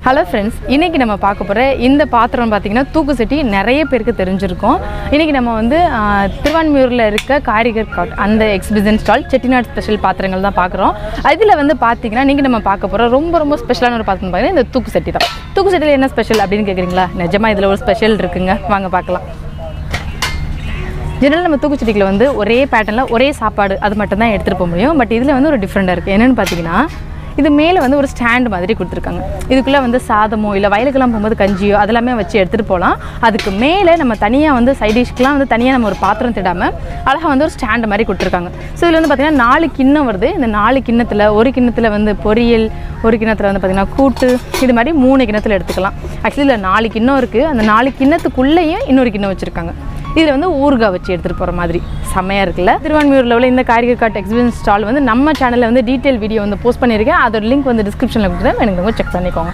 hello friends இன்றைக்கி நம்ம பார்க்க போகிற இந்த பாத்திரம் பார்த்தீங்கன்னா தூக்கு சட்டி நிறைய பேருக்கு தெரிஞ்சிருக்கும் இன்றைக்கி நம்ம வந்து ஆஹ், திருவான்மியூரில் இருக்க காரிகர் காட் அந்த எக்ஸிபிஷன் ஸ்டால் செட்டிநாடு ஸ்பெஷல் பாத்திரங்கள் தான் பார்க்குறோம் அதில் வந்து பார்த்தீங்கன்னா இன்றைக்கி நம்ம பார்க்க போகிற ரொம்ப ரொம்ப ஸ்பெஷலான ஒரு பாத்திரம் பார்த்தீங்கன்னா இந்த தூக்கு சட்டி தான் தூக்கு சட்டியில் என்ன ஸ்பெஷல் அப்படின்னு கேட்குறீங்களா நிஜமாக இதில் ஒரு ஸ்பெஷல் இருக்குங்க வாங்க பார்க்கலாம் ஜெனரல் நம்ம தூக்குச்சட்டிகளை வந்து ஒரே பேட்டர்னில் ஒரே சாப்பாடு அது மட்டும் தான் எடுத்துகிட்டு போக முடியும் பட் இதில் வந்து ஒரு டிஃப்ரெண்ட்டாக இருக்குது என்னென்னு பார்த்தீங்கன்னா இது மேலே வந்து ஒரு ஸ்டாண்ட் மாதிரி கொடுத்துருக்காங்க இதுக்குள்ளே வந்து சாதமோ இல்லை வயலுக்கெல்லாம் போகும்போது கஞ்சியோ அதெல்லாமே வச்சு எடுத்துகிட்டு போகலாம் அதுக்கு மேலே நம்ம தனியாக வந்து சைட் டிஷ்க்கெலாம் வந்து தனியாக நம்ம ஒரு பாத்திரம் திடாமல் அழகாக வந்து ஒரு ஸ்டாண்ட் மாதிரி கொடுத்துருக்காங்க ஸோ இதில் வந்து பார்த்திங்கன்னா நாலு கிண்ணம் வருது இந்த நாலு கிண்ணத்தில் ஒரு கிண்ணத்தில் வந்து பொரியல் ஒரு கிண்ணத்தில் வந்து பார்த்திங்கன்னா கூட்டு இது மாதிரி மூணு கிண்ணத்தில் எடுத்துக்கலாம் ஆக்சுவலி இதில் நாலு கிண்ணம் இருக்குது அந்த நாலு கிண்ணத்துக்குள்ளேயும் இன்னொரு கிண்ணம் வச்சுருக்காங்க இதில் வந்து ஊறுகாய் வச்சு எடுத்துகிட்டு போகிற மாதிரி செம்மையாக இருக்குல்ல திருவான்மியூரில் உள்ள இந்த காரிகர் காட் எக்ஸ்பீரியன்ஸ் ஸ்டால் வந்து நம்ம சேனலில் வந்து டீட்டெயில் வீடியோ வந்து போஸ்ட் பண்ணியிருக்கேன் அதோட லிங்க் வந்து டிஸ்கிரிப்ஷனில் கொடுத்துருக்கேன் எனக்கு செக் பண்ணிக்கோங்க